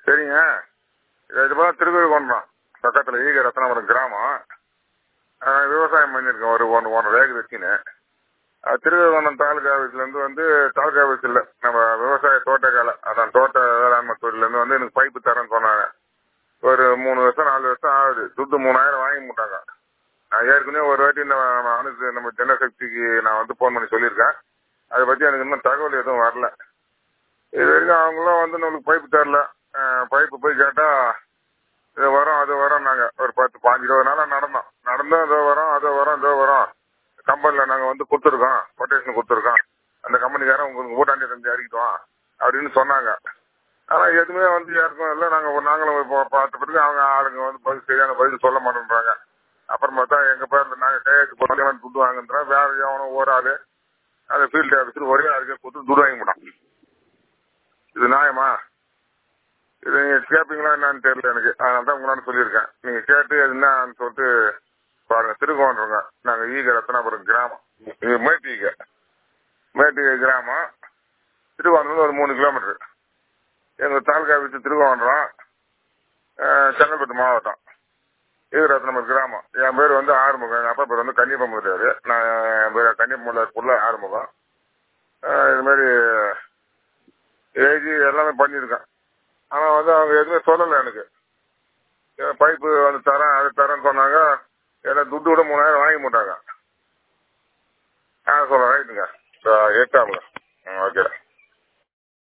சரிங்க இது போல திருக்கோயில்குன்றம் பக்கத்தில் ஈக ரத்னாபுரம் கிராமம் அஹ் விவசாயம் பண்ணியிருக்கேன் ஒரு ஒன்று ஒன்றரை ஏக்கர் வச்சுன்னு திருக்கோயில்குன்றம் தாலுகா ஆஃபீஸ்லேருந்து வந்து தாலுகா ஆஃபீஸ் இல்லை நம்ம விவசாய தோட்டக்கால அதான் தோட்ட வேளாண்மை தொழிலேருந்து வந்து எனக்கு பைப்பு தரேன்னு சொன்னாங்க ஒரு மூணு வருஷம் நாலு வருஷம் ஆகுது துட்டு மூணாயிரம் வாங்கி முட்டாங்க நான் ஏற்கனவே ஒரு வாட்டி இந்த அனுசு நம்ம ஜனசக்திக்கு நான் வந்து ஃபோன் பண்ணி சொல்லியிருக்கேன் அதை பற்றி எனக்கு இன்னும் தகவல் எதுவும் வரல இது வரைக்கும் அவங்களும் வந்து நம்மளுக்கு பைப்பு தரல பைப்பு போய் கேட்டால் இது வரோம் அது வரோம் நாங்கள் ஒரு பத்து பாஞ்சு இருபது நாளாக நடந்தோம் நடந்தோம் இதோ வரோம் அதோ வரோம் இதோ வரோம் கம்பெனியில் நாங்கள் வந்து கொடுத்துருக்கோம் கொட்டேஷன் கொடுத்துருக்கோம் அந்த கம்பெனிக்காரன் உங்களுக்கு ஊட்டாண்டி தந்து இறக்கிட்டோம் அப்படின்னு சொன்னாங்க ஆனால் எதுவுமே வந்து யாருக்கும் இல்லை நாங்கள் நாங்களும் இப்போ பார்த்த பிறகு அவங்க ஆளுங்க வந்து பதில் சரியான பதில் சொல்ல மாட்டேன்றாங்க அப்புறம் பார்த்தா எங்கள் பேரில் நாங்கள் கையெழுத்து போட்டு துட்டு வாங்குன்றோம் வேற எவனும் ஒரு ஆள் அந்த ஃபீல்டு ஆஃபீஸர் ஒரே ஆளுக்கு கொடுத்து துட்டு வாங்கி மாட்டான் இது நியாயமா இது நீங்க கேட்பீங்களா என்னன்னு தெரியல எனக்கு அதனால தான் உங்களான்னு சொல்லியிருக்கேன் நீங்க கேட்டு அது என்னன்னு சொல்லிட்டு பாருங்க திருக்கோன்றங்க நாங்க ஈக ரத்னாபுரம் கிராமம் இது மேட்டீக மேட்டீக கிராமம் திருவாரூர்ல ஒரு மூணு கிலோமீட்டர் எங்க தாலுகா விட்டு திருவாரூரம் செங்கல்பட்டு மாவட்டம் ஈக ரத்னாபுரம் கிராமம் என் பேர் வந்து ஆறுமுகம் எங்க அப்பா பேர் வந்து கன்னியப்பம் இருக்காரு நான் என் பேர் கன்னியப்பம்ல ஆறுமுகம் இது மாதிரி ஏஜி எல்லாமே பண்ணியிருக்கேன் ஆனா வந்து அவங்க எதுவுமே சொல்லலை எனக்கு பைப்பு வந்து தரேன் அது தரேன்னு சொன்னாங்க ஏன்னா துட்டு கூட மூணாயிரம் வாங்கி மாட்டாங்க ஆ சொல்ல ரைட்டுங்க எட்டாமுங்க ஓகே